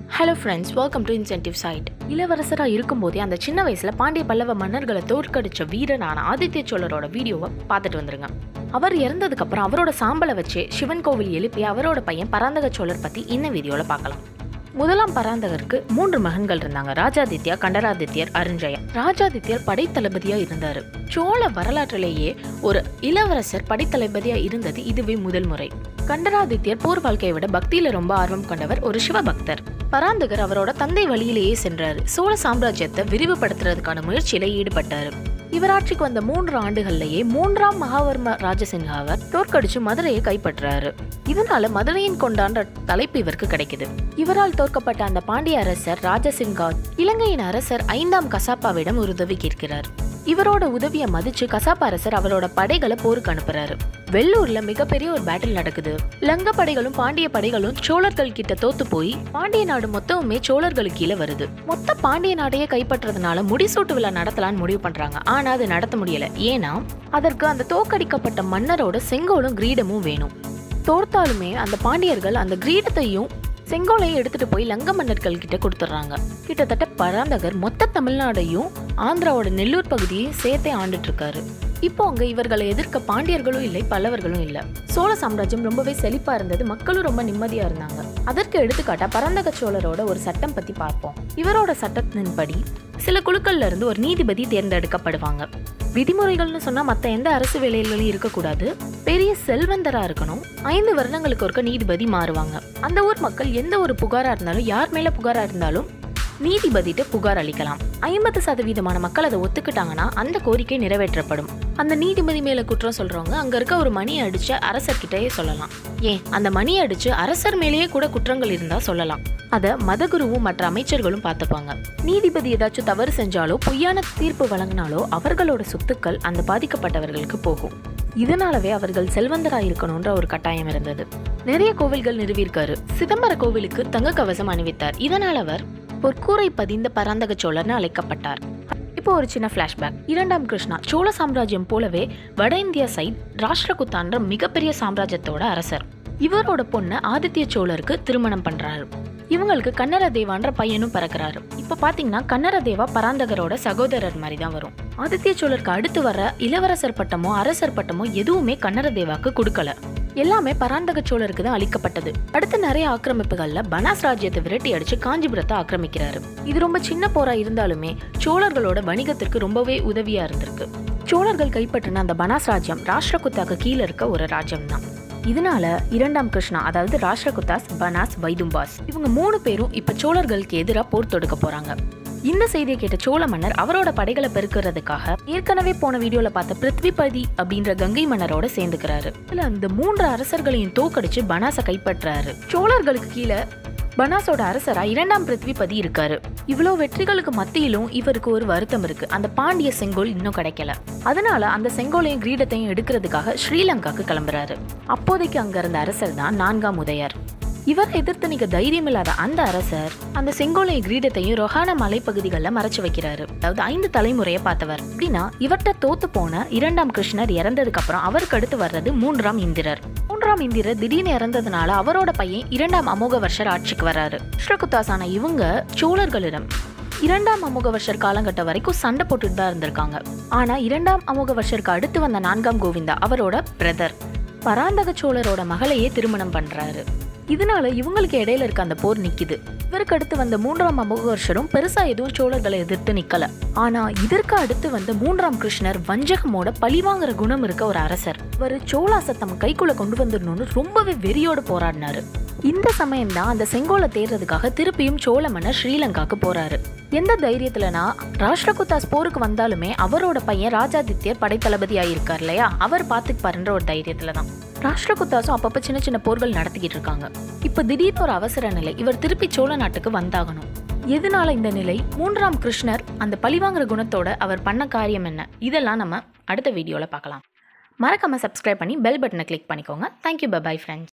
hello friends welcome to incentive side இளவரசராக இருக்கும்போதே அந்த சின்ன வயசில் பாண்டிய பல்லவ மன்னர்களை தோற்கடிச்ச வீரனான ஆதித்ய சோழரோட வீடியோவை பார்த்துட்டு வந்துருங்க அவர் இறந்ததுக்கப்புறம் அவரோட சாம்பலை வச்சு சிவன் கோவில் எழுப்பி அவரோட பையன் பராந்தக சோழர் பற்றி இந்த வீடியோவில் பார்க்கலாம் முதலாம் பராந்தகருக்கு மூன்று மகன்கள் இருந்தாங்க ராஜாதித்யா கண்டராதித்யர் அருஞ்சயம் ராஜாதித்யர் படைத்தளபதியா இருந்தாரு சோழ வரலாற்றிலேயே ஒரு இளவரசர் படைத்தளபதியா இருந்தது இதுவே முதல் முறை கண்டராதித்யர் போர் வாழ்க்கையை விட பக்தியில ரொம்ப ஆர்வம் கொண்டவர் ஒரு சிவபக்தர் பராந்தகர் அவரோட தந்தை வழியிலேயே சென்றாரு சோழ சாம்ராஜ்யத்தை விரிவுபடுத்துறதுக்கான முயற்சியில ஈடுபட்டாரு இவர் ஆட்சிக்கு வந்த மூன்று ஆண்டுகள்லயே மூன்றாம் மகாவர்ம ராஜசிங்காவர் தோற்கடிச்சு மதுரையை கைப்பற்றாரு இதனால மதுரையின் கொண்டான்ற தலைப்பு இவருக்கு கிடைக்குது இவரால் தோற்கப்பட்ட அந்த பாண்டிய அரசர் ராஜசிங்கா இலங்கையின் அரசர் ஐந்தாம் கசாப்பாவிடம் ஒரு உதவி கேட்கிறார் இவரோட உதவியை மதிச்சு கசாப்ப அரசர் அவரோட படைகளை போருக்கு அனுப்புறாரு வெள்ளூர்ல மிகப்பெரிய ஒரு பேட்டில் நடக்குது லங்க படைகளும் பாண்டிய படைகளும் சோழர்கள் கிட்ட தோத்து போய் பாண்டிய நாடு மொத்தமுமே சோழர்களுக்கு கீழே வருது மொத்த பாண்டிய நாட்டையே கைப்பற்றதுனால முடிசூட்டு விழா நடத்தலாம்னு முடிவு பண்றாங்க ஆனா அது நடத்த முடியல ஏன்னா அதற்கு அந்த தோக்கடிக்கப்பட்ட மன்னரோட செங்கோலும் கிரீடமும் வேணும் தோர்த்தாலுமே அந்த பாண்டியர்கள் அந்த கிரீடத்தையும் செங்கோலையும் எடுத்துட்டு போய் லங்க மன்னர்கள் கிட்ட கொடுத்துட்றாங்க கிட்டத்தட்ட பராந்தகர் மொத்த தமிழ்நாடையும் ஆந்திராவோட நெல்லூர் பகுதியையும் சேர்த்தே ஆண்டுட்டு இருக்காரு இப்போ அங்க இவர்களை எதிர்க்க பாண்டியர்களும் இல்லை பல்லவர்களும் இல்ல சோழ சாம்ராஜ்யம் ரொம்பவே செழிப்பா இருந்தது மக்களும் ரொம்ப நிம்மதியா இருந்தாங்க அதற்கு எடுத்துக்காட்டா பரந்தக சோழரோட ஒரு சட்டம் பத்தி பார்ப்போம் இவரோட சட்டத்தின்படி சில குழுக்கள்ல இருந்து ஒரு நீதிபதி தேர்ந்தெடுக்கப்படுவாங்க விதிமுறைகள்னு சொன்னா மத்த எந்த அரசு வேலைகளிலும் இருக்கக்கூடாது பெரிய செல்வந்தரா இருக்கணும் ஐந்து வருடங்களுக்கு ஒருக்க நீதிபதி மாறுவாங்க அந்த ஊர் மக்கள் எந்த ஒரு புகாரா இருந்தாலும் யார் மேல புகாரா இருந்தாலும் நீதிபதிட்டு புகார் அளிக்கலாம் ஐம்பது சதவீதமான மக்கள் அதை ஒத்துக்கிட்டாங்கன்னா அந்த கோரிக்கை நிறைவேற்றப்படும் அந்த நீதிபதி மேல குற்றம் சொல்றவங்க அங்க இருக்க ஒரு மணி அடிச்சு அரசர்கிட்டயே சொல்லலாம் ஏன் அந்த மணி அடிச்சு அரசர் மேலேயே கூட குற்றங்கள் இருந்தா சொல்லலாம் அத மதகுருவும் மற்ற அமைச்சர்களும் பார்த்துப்பாங்க நீதிபதி ஏதாச்சும் தவறு செஞ்சாலோ பொய்யான தீர்ப்பு வழங்கினாலோ அவர்களோட சொத்துக்கள் அந்த பாதிக்கப்பட்டவர்களுக்கு போகும் இதனாலவே அவர்கள் செல்வந்தரா இருக்கணும்ன்ற ஒரு கட்டாயம் இருந்தது நிறைய கோவில்கள் நிறுவியிருக்காரு சிதம்பர கோவிலுக்கு தங்க கவசம் அணிவித்தார் இதனால் அவர் பொற்கூரை பதிந்த பராந்தக சோழர்னு அழைக்கப்பட்டார் இப்போ ஒரு சின்ன ஃப்ளாஷ்பேக் இரண்டாம் கிருஷ்ணா சோழ சாம்ராஜ்யம் போலவே வட இந்தியா சைட் ராஷ்டிரகுத்தான்ற மிகப்பெரிய சாம்ராஜ்யத்தோட அரசர் இவரோட பொண்ணு ஆதித்ய சோழருக்கு திருமணம் பண்றாரு இவங்களுக்கு கன்னர தேவான்ற பையனும் பிறக்கிறாரு இப்ப பாத்தீங்கன்னா கன்னர தேவா பராந்தகரோட சகோதரர் மாதிரி தான் வரும் ஆதித்ய சோழருக்கு அடுத்து வர இளவரசர் பட்டமோ அரசர் பட்டமோ எதுவுமே கன்னர தேவாக்கு கொடுக்கல எல்லாமே பராந்தக சோழருக்கு தான் அளிக்கப்பட்டது அடுத்து நிறைய ஆக்கிரமிப்புகள்ல பனாஸ் ராஜ்யத்தை விரட்டி அடிச்சு காஞ்சிபுரத்தை ஆக்கிரமிக்கிறாரு இது ரொம்ப சின்ன போரா இருந்தாலுமே சோழர்களோட வணிகத்திற்கு ரொம்பவே உதவியா இருந்திருக்கு சோழர்கள் கைப்பற்றின அந்த பனாஸ் ராஜ்யம் ராஷ்டிரகுத்தாக்கு கீழே இருக்க ஒரு ராஜ்யம் தான் இதனால இரண்டாம் கிருஷ்ணா அதாவது ராஷ்டிரகுத்தாஸ் பனாஸ் வைதும்பாஸ் இவங்க மூணு பேரும் இப்ப சோழர்களுக்கு எதிராக போர் தொடுக்க போறாங்க இந்த செய்தியை கேட்ட சோழ மன்னர் அவரோட படைகளை பெருக்கிறதுக்காக ஏற்கனவே போன வீடியோல பார்த்த பிருத்விபதி அப்படின்ற கங்கை மன்னரோட சேர்ந்துக்கிறாரு இதுல அந்த மூன்று அரசர்களையும் தோக்கடிச்சு பனாசை கைப்பற்றாரு சோழர்களுக்கு கீழே பனாஸோட அரசரா இரண்டாம் பிருத்விபதி இருக்காரு இவ்வளோ வெற்றிகளுக்கு மத்தியிலும் இவருக்கு ஒரு வருத்தம் இருக்கு அந்த பாண்டிய செங்கோல் இன்னும் கிடைக்கல அதனால அந்த செங்கோலையும் கிரீடத்தையும் எடுக்கிறதுக்காக ஸ்ரீலங்காக்கு கிளம்புறாரு அப்போதைக்கு அங்க இருந்த அரசர் தான் நான்காம் உதயர் இவரை எதிர்த்து நீங்க தைரியம் இல்லாத அந்த அரசர் அந்த செங்கோலை கிரீடத்தையும் ரொஹான மலைப்பகுதிகளில் மறைச்சு வைக்கிறாரு அதாவது ஐந்து தலைமுறையை பார்த்தவர் அப்படின்னா இவர்கிட்ட தோத்து போன இரண்டாம் கிருஷ்ணர் இறந்ததுக்கு அப்புறம் அவருக்கு அடுத்து வர்றது மூன்றாம் இந்திரர் மூன்றாம் இந்திரர் திடீர்னு இறந்ததுனால அவரோட பையன் இரண்டாம் அமோகவர்ஷர் ஆட்சிக்கு வராரு ஸ்ரகுதாசான இவங்க சோழர்களிடம் இரண்டாம் அமோகவர்ஷர் காலகட்டம் வரைக்கும் சண்டை போட்டுட்டு தான் இருந்திருக்காங்க ஆனா இரண்டாம் அமோகவர்ஷருக்கு அடுத்து வந்த நான்காம் கோவிந்தா அவரோட பிரதர் பராந்தக சோழரோட மகளையே திருமணம் பண்றாரு இதனால இவங்களுக்கு இடையில இருக்க அந்த போர் நிக்குது இவருக்கு அடுத்து வந்த மூன்றாம் அமோகவர்ஷரும் பெருசா எதுவும் சோழர்களை எதிர்த்து நிக்கல ஆனா இதற்கு அடுத்து வந்த மூன்றாம் கிருஷ்ணர் வஞ்சகமோட பழிவாங்குற குணம் இருக்க ஒரு அரசர் இவர் சோழாசை தம் கைக்குள்ள கொண்டு வந்துடணும்னு ரொம்பவே வெறியோடு போராடினாரு இந்த சமயம் தான் அந்த செங்கோலை தேர்றதுக்காக திருப்பியும் சோழ மன்னர் ஸ்ரீலங்காக்கு போறாரு எந்த தைரியத்துலனா ராஷ்டிரகுத்தாஸ் போருக்கு வந்தாலுமே அவரோட பையன் ராஜாதித்யர் படைத்தளபதி ஆயிருக்கார் இல்லையா அவர் பாத்துப்பாருன்ற ஒரு தைரியத்துல தான் ராஷ்டிரகுத்தாசும் அப்பப்ப சின்ன சின்ன போர்கள் நடத்திக்கிட்டு இருக்காங்க இப்ப திடீர்னு ஒரு அவசர நிலை இவர் திருப்பி சோழ நாட்டுக்கு வந்தாகணும் எதனால இந்த நிலை மூன்றாம் கிருஷ்ணர் அந்த பழிவாங்குற குணத்தோட அவர் பண்ண காரியம் என்ன இதெல்லாம் நம்ம அடுத்த வீடியோல பார்க்கலாம் மறக்காம சப்ஸ்கிரைப் பண்ணி பெல் பட்டனை கிளிக் பண்ணிக்கோங்க தேங்க்யூ பை ஃப்ரெண்ட்ஸ்